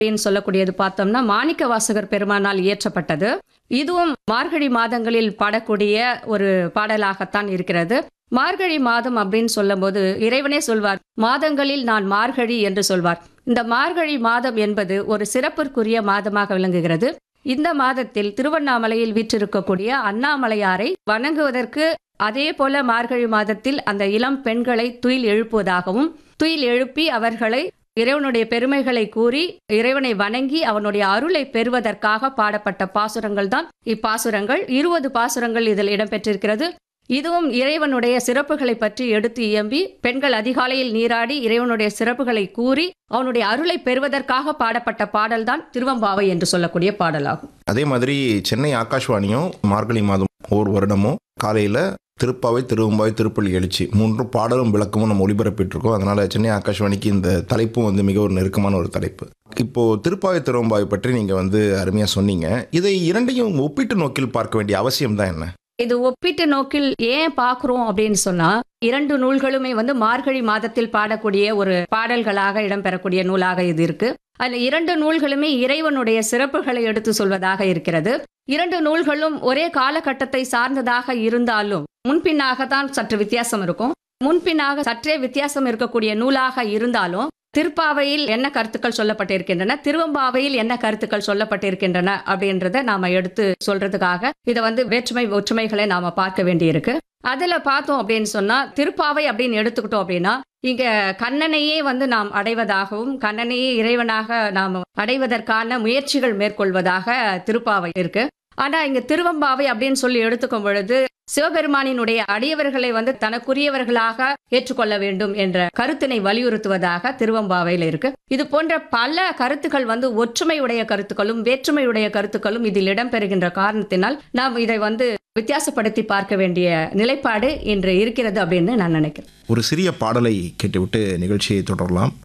அப்படின்னு சொல்லக்கூடியது பார்த்தோம்னா மாணிக்க வாசகர் பெருமானால் இயற்றப்பட்டது இதுவும் மார்கழி மாதங்களில் பாடக்கூடிய ஒரு பாடலாகத்தான் இருக்கிறது மார்கழி மாதம் அப்படின்னு சொல்லும்போது இறைவனே சொல்வார் மாதங்களில் நான் மார்கழி என்று சொல்வார் இந்த மார்கழி மாதம் என்பது ஒரு சிறப்பிற்குரிய மாதமாக விளங்குகிறது இந்த மாதத்தில் திருவண்ணாமலையில் வீற்றிருக்கக்கூடிய அண்ணாமலையாரை வணங்குவதற்கு அதே போல மார்கழி மாதத்தில் அந்த இளம் பெண்களை துயில் எழுப்புவதாகவும் துயில் எழுப்பி அவர்களை இறைவனுடைய பெருமைகளை கூறி இறைவனை வணங்கி அவனுடைய அருளை பெறுவதற்காக பாடப்பட்ட பாசுரங்கள் தான் இப்பாசுரங்கள் இருபது பாசுரங்கள் இதில் இடம்பெற்றிருக்கிறது இதுவும் இறைவனுடைய சிறப்புகளை பற்றி எடுத்து இயம்பி பெண்கள் அதிகாலையில் நீராடி இறைவனுடைய சிறப்புகளை கூறி அவனுடைய அருளை பெறுவதற்காக பாடப்பட்ட பாடல்தான் திருவம்பாவை என்று சொல்லக்கூடிய பாடலாகும் அதே மாதிரி சென்னை ஆகாஷ்வாணியும் மார்கழி மாதம் ஒவ்வொரு வருடமும் காலையில் திருப்பாவை திருவம்பாவை திருப்பள்ளி எழுச்சி மூன்று பாடலும் விளக்கமும் நம்ம ஒளிபரப்பிட்டிருக்கோம் அதனால சென்னை ஆகாஷ்வாணிக்கு இந்த தலைப்பும் வந்து மிக ஒரு நெருக்கமான ஒரு தலைப்பு இப்போ திருப்பாவை திருவம்பாவை பற்றி நீங்க வந்து அருமையா சொன்னீங்க இதை இரண்டையும் ஒப்பிட்டு நோக்கில் பார்க்க வேண்டிய அவசியம் தான் என்ன இது ஒப்பீட்டு நோக்கில் ஏன் பார்க்குறோம் அப்படின்னு சொன்னா இரண்டு நூல்களுமே வந்து மார்கழி மாதத்தில் பாடக்கூடிய ஒரு பாடல்களாக இடம்பெறக்கூடிய நூலாக இது இருக்கு அதுல இரண்டு நூல்களுமே இறைவனுடைய சிறப்புகளை எடுத்து சொல்வதாக இருக்கிறது இரண்டு நூல்களும் ஒரே காலகட்டத்தை சார்ந்ததாக இருந்தாலும் முன்பின்னாக தான் சற்று வித்தியாசம் இருக்கும் முன்பின்னாக சற்றே வித்தியாசம் இருக்கக்கூடிய நூலாக இருந்தாலும் திருப்பாவையில் என்ன கருத்துக்கள் சொல்லப்பட்டிருக்கின்றன திருவம்பாவையில் என்ன கருத்துக்கள் சொல்லப்பட்டிருக்கின்றன அப்படின்றத நாம எடுத்து சொல்றதுக்காக இதை வந்து வேற்றுமை ஒற்றுமைகளை நாம பார்க்க வேண்டியிருக்கு அதுல பார்த்தோம் அப்படின்னு சொன்னா திருப்பாவை அப்படின்னு எடுத்துக்கிட்டோம் அப்படின்னா இங்க கண்ணனையே வந்து நாம் அடைவதாகவும் கண்ணனையே இறைவனாக நாம் அடைவதற்கான முயற்சிகள் மேற்கொள்வதாக திருப்பாவை இருக்கு ஆனா இங்க திருவம்பாவை அப்படின்னு சொல்லி எடுத்துக்கும் பொழுது சிவபெருமானினுடைய அடியவர்களை வந்து தனக்குரியவர்களாக ஏற்றுக்கொள்ள வேண்டும் என்ற கருத்தினை வலியுறுத்துவதாக திருவம்பாவையில் இருக்கு இது போன்ற பல கருத்துக்கள் வந்து ஒற்றுமையுடைய கருத்துக்களும் வேற்றுமையுடைய கருத்துக்களும் இதில் இடம்பெறுகின்ற காரணத்தினால் நாம் இதை வந்து வித்தியாசப்படுத்தி பார்க்க வேண்டிய நிலைப்பாடு இன்று இருக்கிறது அப்படின்னு நான் நினைக்கிறேன் ஒரு சிறிய பாடலை கேட்டுவிட்டு நிகழ்ச்சியை தொடரலாம்